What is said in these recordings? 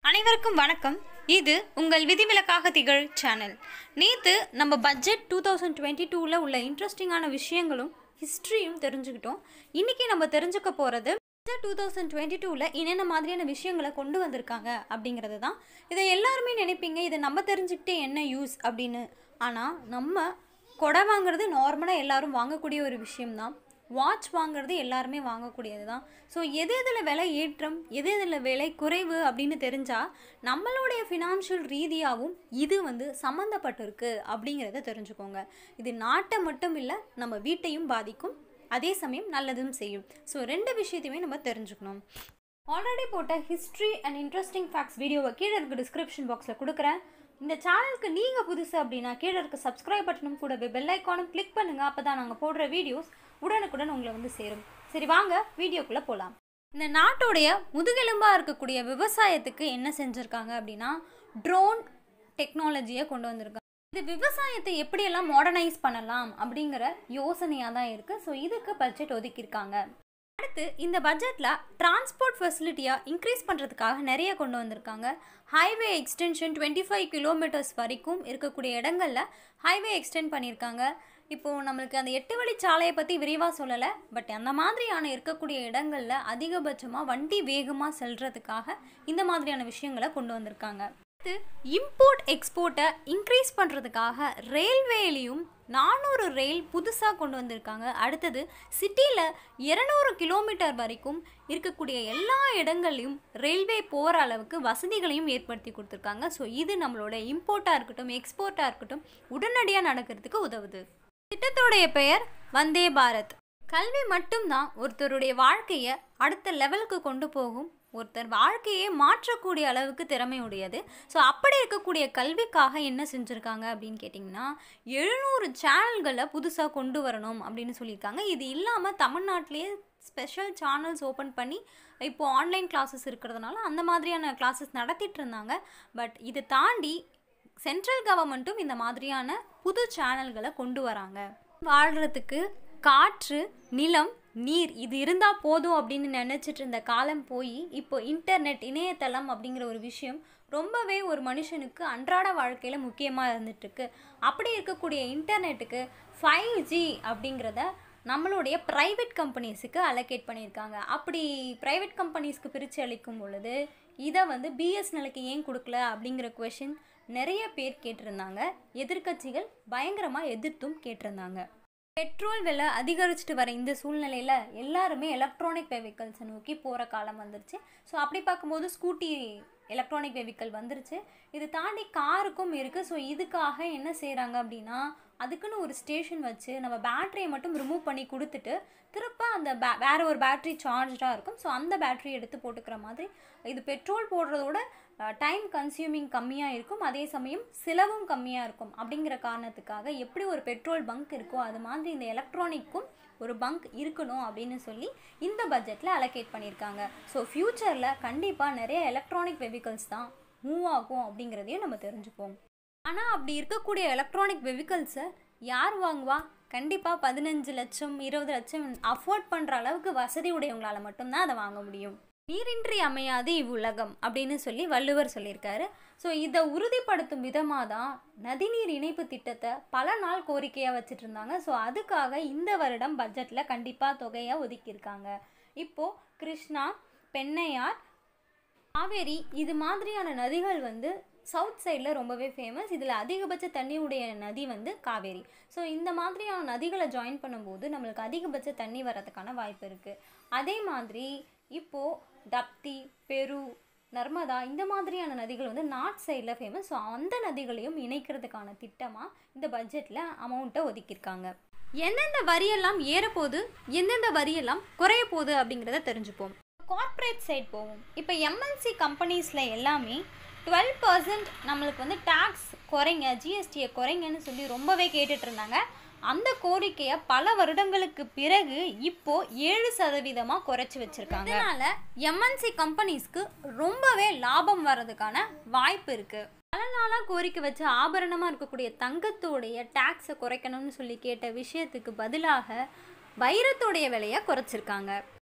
அனைவருக்கும் வணக்கம் இது உங்கள் விதிவிலக்காக திகழ் சேனல் நேற்று நம்ம பட்ஜெட் டூ தௌசண்ட் டுவெண்ட்டி டூவில் உள்ள இன்ட்ரெஸ்டிங்கான விஷயங்களும் ஹிஸ்ட்ரியும் தெரிஞ்சுக்கிட்டோம் இன்றைக்கி நம்ம தெரிஞ்சுக்க போகிறது பட்ஜெட் டூ தௌசண்ட் டுவெண்ட்டி டூவில் என்னென்ன மாதிரியான விஷயங்களை கொண்டு வந்திருக்காங்க அப்படிங்கிறது தான் இதை எல்லாருமே நினைப்பீங்க இதை நம்ம தெரிஞ்சுக்கிட்டே என்ன யூஸ் அப்படின்னு ஆனால் நம்ம கொடை வாங்குறது நார்மலாக எல்லாரும் வாங்கக்கூடிய ஒரு விஷயம்தான் வாட்ச் வாங்குறது எல்லாருமே வாங்கக்கூடியது தான் ஸோ எது எதில் விலை ஏற்றம் எது எதில் விலை குறைவு அப்படின்னு தெரிஞ்சால் நம்மளுடைய ஃபினான்ஷியல் ரீதியாகவும் இது வந்து சம்மந்தப்பட்டிருக்கு அப்படிங்கிறத தெரிஞ்சுக்கோங்க இது நாட்டை மட்டும் இல்லை நம்ம வீட்டையும் பாதிக்கும் அதே சமயம் நல்லதும் செய்யும் ஸோ ரெண்டு விஷயத்தையுமே நம்ம தெரிஞ்சுக்கணும் ஆல்ரெடி போட்ட ஹிஸ்ட்ரி அண்ட் இன்ட்ரெஸ்டிங் ஃபேக்ட்ஸ் வீடியோவை கீழே இருக்க டிஸ்கிரிப்ஷன் பாக்ஸில் கொடுக்குறேன் இந்த சேனலுக்கு நீங்கள் புதுசு அப்படின்னா கீழே இருக்க சப்ஸ்கிரைப் பட்டனும் கூடவே பெல் ஐக்கானும் கிளிக் பண்ணுங்கள் அப்போ தான் நாங்கள் போடுற வீடியோஸ் உடனுக்குடன் உங்களை வந்து சேரும் சரி வாங்க வீடியோக்குள்ளே போகலாம் இந்த நாட்டோடைய முதுகெலும்பாக இருக்கக்கூடிய விவசாயத்துக்கு என்ன செஞ்சுருக்காங்க அப்படின்னா ட்ரோன் டெக்னாலஜியை கொண்டு வந்திருக்காங்க இது விவசாயத்தை எப்படியெல்லாம் மாடர்னைஸ் பண்ணலாம் அப்படிங்கிற யோசனையாக தான் இருக்குது ஸோ இதுக்கு பட்ஜெட் ஒதுக்கியிருக்காங்க அடுத்து இந்த பட்ஜெட்டில் டிரான்ஸ்போர்ட் ஃபெசிலிட்டியாக இன்க்ரீஸ் பண்ணுறதுக்காக நிறைய கொண்டு வந்திருக்காங்க highway extension twenty five kilometres வரைக்கும் இருக்கக்கூடிய இடங்களில் ஹைவே எக்ஸ்டெண்ட் பண்ணியிருக்காங்க இப்போது நம்மளுக்கு அந்த எட்டு வழி சாலையை பற்றி விரிவாக சொல்லலை பட் அந்த மாதிரியான இருக்கக்கூடிய இடங்களில் அதிகபட்சமாக வண்டி வேகமாக செல்றதுக்காக இந்த மாதிரியான விஷயங்களை கொண்டு வந்திருக்காங்க அடுத்து இம்போர்ட் எக்ஸ்போர்ட்டை இன்க்ரீஸ் பண்ணுறதுக்காக ரயில்வேலையும் நானூறு ரயில் புதுசாக கொண்டு வந்திருக்காங்க அடுத்தது சிட்டியில் இரநூறு கிலோமீட்டர் வரைக்கும் இருக்கக்கூடிய எல்லா இடங்கள்லையும் ரயில்வே போகிற அளவுக்கு வசதிகளையும் ஏற்படுத்தி கொடுத்துருக்காங்க ஸோ இது நம்மளோட இம்போர்ட்டாக இருக்கட்டும் எக்ஸ்போர்ட்டாக இருக்கட்டும் உடனடியாக நடக்கிறதுக்கு உதவுது திட்டத்தோடைய பெயர் வந்தே பாரத் கல்வி மட்டும்தான் ஒருத்தருடைய வாழ்க்கையை அடுத்த லெவலுக்கு கொண்டு போகும் ஒருத்தர் வாழ்க்கையை மாற்றக்கூடிய அளவுக்கு திறமை உடையது ஸோ அப்படி இருக்கக்கூடிய கல்விக்காக என்ன செஞ்சுருக்காங்க அப்படின்னு கேட்டிங்கன்னா எழுநூறு சேனல்களை புதுசாக கொண்டு வரணும் அப்படின்னு சொல்லியிருக்காங்க இது இல்லாமல் தமிழ்நாட்டிலேயே ஸ்பெஷல் சேனல்ஸ் ஓப்பன் பண்ணி இப்போது ஆன்லைன் கிளாஸஸ் இருக்கிறதுனால அந்த மாதிரியான கிளாஸஸ் நடத்திட்டு இருந்தாங்க பட் இதை தாண்டி சென்ட்ரல் கவர்மெண்ட்டும் இந்த மாதிரியான புது சேனல்களை கொண்டு வராங்க வாழ்கிறதுக்கு காற்று நிலம் நீர் இது இருந்தால் போதும் அப்படின்னு நினச்சிட்டு இருந்த காலம் போய் இப்போ இன்டர்நெட் இணையதளம் அப்படிங்கிற ஒரு விஷயம் ரொம்பவே ஒரு மனுஷனுக்கு அன்றாட வாழ்க்கையில் முக்கியமாக இருந்துட்டுருக்கு அப்படி இருக்கக்கூடிய இன்டர்நெட்டுக்கு ஃபைவ் ஜி அப்படிங்கிறத நம்மளுடைய ப்ரைவேட் கம்பெனிஸுக்கு அலோகேட் பண்ணியிருக்காங்க அப்படி ப்ரைவேட் கம்பெனிஸ்க்கு பிரித்து அளிக்கும் பொழுது இதை வந்து பிஎஸ்என்எலுக்கு ஏன் கொடுக்கல அப்படிங்கிற கொஷின் நிறைய பேர் கேட்டிருந்தாங்க எதிர்க்கட்சிகள் பயங்கரமாக எதிர்த்தும் கேட்டிருந்தாங்க பெட்ரோல் விலை அதிகரிச்சுட்டு வர இந்த சூழ்நிலையில் எல்லாருமே எலக்ட்ரானிக் வெஹிக்கல்ஸை நோக்கி போகிற காலம் வந்துருச்சு ஸோ அப்படி பார்க்கும்போது ஸ்கூட்டி எலக்ட்ரானிக் வெஹிக்கல் வந்துருச்சு இது தாண்டி காருக்கும் இருக்குது ஸோ இதுக்காக என்ன செய்கிறாங்க அப்படின்னா அதுக்குன்னு ஒரு ஸ்டேஷன் வச்சு நம்ம பேட்டரியை மட்டும் ரிமூவ் பண்ணி கொடுத்துட்டு திருப்ப அந்த பே வேறு ஒரு பேட்ரி சார்ஜாக இருக்கும் ஸோ அந்த பேட்டரி எடுத்து போட்டுக்கிற மாதிரி இது பெட்ரோல் போடுறதோட டைம் கன்சியூமிங் கம்மியாக இருக்கும் அதே சமயம் செலவும் கம்மியாக இருக்கும் அப்படிங்கிற காரணத்துக்காக எப்படி ஒரு பெட்ரோல் பங்க் இருக்கோ அது மாதிரி இந்த எலக்ட்ரானிக்கும் ஒரு பங்க் இருக்கணும் அப்படின்னு சொல்லி இந்த பட்ஜெட்டில் அலோகேட் பண்ணியிருக்காங்க ஸோ ஃப்யூச்சரில் கண்டிப்பாக நிறைய எலக்ட்ரானிக் வெஹிக்கல்ஸ் தான் மூவ் ஆகும் அப்படிங்கிறதையும் நம்ம தெரிஞ்சுப்போம் ஆனால் அப்படி இருக்கக்கூடிய எலக்ட்ரானிக் வெஹிக்கல்ஸை யார் வாங்குவா கண்டிப்பாக பதினஞ்சு லட்சம் இருபது லட்சம் அஃபோர்ட் பண்ணுற அளவுக்கு வசதி உடையவங்களால் மட்டும்தான் அதை வாங்க முடியும் நீரின்றி அமையாது இவ்வுலகம் அப்படின்னு சொல்லி வள்ளுவர் சொல்லியிருக்காரு ஸோ இதை உறுதிப்படுத்தும் விதமாக தான் நதிநீர் இணைப்பு திட்டத்தை பல நாள் கோரிக்கையாக வச்சுட்டு இருந்தாங்க ஸோ அதுக்காக இந்த வருடம் பட்ஜெட்டில் கண்டிப்பாக தொகையை ஒதுக்கியிருக்காங்க இப்போது கிருஷ்ணா பெண்ணையார் காவேரி இது மாதிரியான நதிகள் வந்து சவுத் சைடில் ரொம்பவே ஃபேமஸ் இதில் அதிகபட்ச தண்ணி உடைய நதி வந்து காவேரி ஸோ இந்த மாதிரியான நதிகளை ஜாயின் பண்ணும்போது நம்மளுக்கு அதிகபட்ச தண்ணி வர்றதுக்கான வாய்ப்பு இருக்குது அதே மாதிரி இப்போது தப்தி பெரு நர்மதா இந்த மாதிரியான நதிகள் வந்து நார்த் சைடில் ஃபேமஸ் ஸோ அந்த நதிகளையும் இணைக்கிறதுக்கான திட்டமாக இந்த பட்ஜெட்டில் அமௌண்ட்டை ஒதுக்கியிருக்காங்க எந்தெந்த வரியெல்லாம் ஏறப்போகுது எந்தெந்த வரியெல்லாம் குறைய போகுது அப்படிங்கிறத தெரிஞ்சுப்போம் கார்ப்பரேட் சைட் போவோம் இப்போ எம்என்சி கம்பெனிஸில் எல்லாமே டுவெல் பர்சன்ட் நம்மளுக்கு வந்து டேக்ஸ் குறைங்க ஜிஎஸ்டியை குறைங்கன்னு சொல்லி ரொம்பவே கேட்டுட்டு இருந்தாங்க அந்த கோரிக்கையை பல வருடங்களுக்கு பிறகு இப்போ ஏழு சதவீதமாக குறைச்சி வச்சிருக்காங்க அதனால எம்என்சி கம்பெனிஸ்க்கு ரொம்பவே லாபம் வர்றதுக்கான வாய்ப்பு இருக்கு பல நாளாக கோரிக்கை வச்சு ஆபரணமாக இருக்கக்கூடிய தங்கத்தோடைய டேக்ஸை குறைக்கணும்னு சொல்லி கேட்ட விஷயத்துக்கு பதிலாக வைரத்தோடைய விலையை குறைச்சிருக்காங்க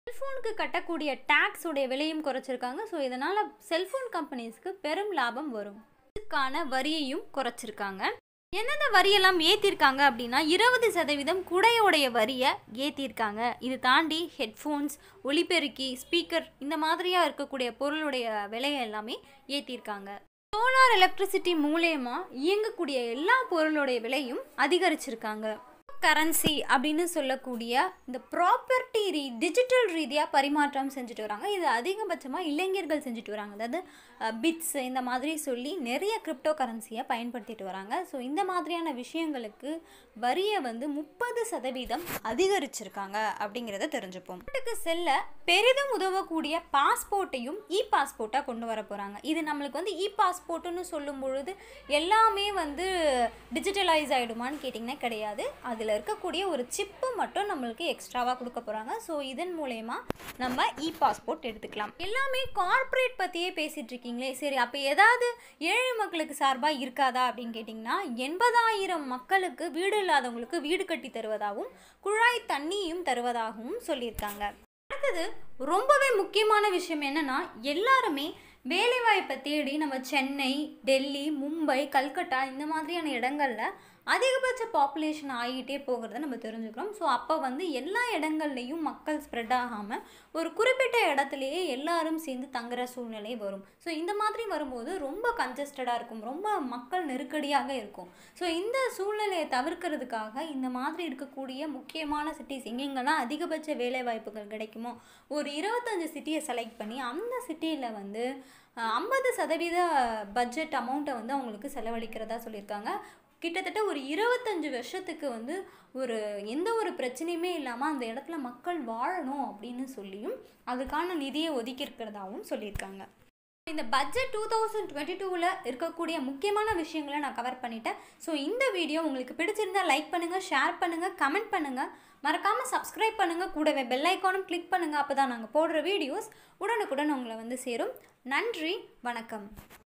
செல்ஃபோனுக்கு கட்டக்கூடிய டேக்ஸுடைய விலையும் குறைச்சிருக்காங்க ஸோ இதனால் செல்ஃபோன் கம்பெனிஸ்க்கு பெரும் லாபம் வரும் இதுக்கான வரியையும் குறைச்சிருக்காங்க எந்தெந்த வரியெல்லாம் ஏற்றிருக்காங்க அப்படின்னா இருபது சதவீதம் குடையோடைய வரியை ஏற்றிருக்காங்க இது தாண்டி ஹெட்ஃபோன்ஸ் ஒலிபெருக்கி ஸ்பீக்கர் இந்த மாதிரியாக இருக்கக்கூடிய பொருளுடைய விலையை எல்லாமே ஏற்றிருக்காங்க சோலார் எலக்ட்ரிசிட்டி மூலயமா இயங்கக்கூடிய எல்லா பொருளுடைய விலையும் அதிகரிச்சிருக்காங்க கரன்சி அப்படின்னு சொல்லக்கூடிய இந்த ப்ராப்பர்ட்டி ரீ டிஜிட்டல் ரீதியாக பரிமாற்றம் செஞ்சுட்டு வராங்க இது அதிகபட்சமாக இளைஞர்கள் செஞ்சுட்டு வராங்க அதாவது பிட்ஸ் இந்த மாதிரி சொல்லி நிறைய கிரிப்டோ கரன்சியை பயன்படுத்திட்டு வராங்க ஸோ இந்த மாதிரியான விஷயங்களுக்கு வரியை வந்து முப்பது சதவீதம் அதிகரிச்சிருக்காங்க அப்படிங்கிறத தெரிஞ்சுப்போம் நாட்டுக்கு செல்ல பெரிதும் உதவக்கூடிய பாஸ்போர்ட்டையும் இ பாஸ்போர்ட்டாக கொண்டு வர போகிறாங்க இது நம்மளுக்கு வந்து இ பாஸ்போர்ட்டுன்னு சொல்லும் பொழுது எல்லாமே வந்து டிஜிட்டலைஸ் ஆகிடுமான்னு கேட்டிங்கன்னா கிடையாது அதில் இருக்கக்கூடிய ஒரு சிப்பு மட்டும் நம்மளுக்கு எக்ஸ்ட்ராவாக கொடுக்க போகிறாங்க ஸோ இதன் மூலயமா நம்ம இ பாஸ்போர்ட் எடுத்துக்கலாம் எல்லாமே கார்ப்பரேட் பற்றியே பேசிகிட்டு இருக்கீங்களே சரி அப்போ ஏதாவது ஏழை மக்களுக்கு சார்பாக இருக்காதா அப்படின்னு கேட்டிங்கன்னா எண்பதாயிரம் மக்களுக்கு வீடு இல்லாதவங்களுக்கு வீடு கட்டி தருவதாகவும் குழாய் தண்ணியும் தருவதாகவும் சொல்லியிருக்காங்க அடுத்தது ரொம்பவே முக்கியமான விஷயம் என்னன்னா எல்லாருமே வேலைவாய்ப்பை தேடி நம்ம சென்னை டெல்லி மும்பை கல்கட்டா இந்த மாதிரியான இடங்களில் அதிகபட்ச பாப்புலேஷன் ஆகிட்டே போகிறத நம்ம தெரிஞ்சுக்கிறோம் ஸோ அப்போ வந்து எல்லா இடங்கள்லையும் மக்கள் ஸ்ப்ரெட் ஆகாமல் ஒரு குறிப்பிட்ட இடத்துலையே எல்லாரும் சேர்ந்து தங்குற சூழ்நிலை வரும் ஸோ இந்த மாதிரி வரும்போது ரொம்ப கன்ஜஸ்டடாக இருக்கும் ரொம்ப மக்கள் நெருக்கடியாக இருக்கும் ஸோ இந்த சூழ்நிலையை தவிர்க்கிறதுக்காக இந்த மாதிரி இருக்கக்கூடிய முக்கியமான சிட்டிஸ் எங்கெங்கெல்லாம் அதிகபட்ச வேலைவாய்ப்புகள் கிடைக்குமோ ஒரு இருபத்தஞ்சு சிட்டியை செலக்ட் பண்ணி அந்த சிட்டியில் வந்து ஐம்பது சதவீத பட்ஜெட் அமௌண்ட்டை வந்து அவங்களுக்கு செலவழிக்கிறதா சொல்லியிருக்காங்க கிட்டத்தட்ட ஒரு இருபத்தஞ்சு வருஷத்துக்கு வந்து ஒரு எந்த ஒரு பிரச்சனையுமே இல்லாமல் அந்த இடத்துல மக்கள் வாழணும் அப்படின்னு சொல்லியும் அதுக்கான நிதியை ஒதுக்கி இருக்கிறதாவும் சொல்லியிருக்காங்க இந்த பட்ஜெட் டூ தௌசண்ட் டுவெண்ட்டி டூவில் இருக்கக்கூடிய முக்கியமான விஷயங்களை நான் கவர் பண்ணிட்டேன் ஸோ இந்த வீடியோ உங்களுக்கு பிடிச்சிருந்தா லைக் பண்ணுங்கள் ஷேர் பண்ணுங்கள் கமெண்ட் பண்ணுங்கள் மறக்காமல் சப்ஸ்கிரைப் பண்ணுங்கள் கூடவே பெல் ஐக்கானும் கிளிக் பண்ணுங்கள் அப்போ தான் நாங்கள் போடுற வீடியோஸ் உடனுக்குடன் உங்களை வந்து சேரும் நன்றி வணக்கம்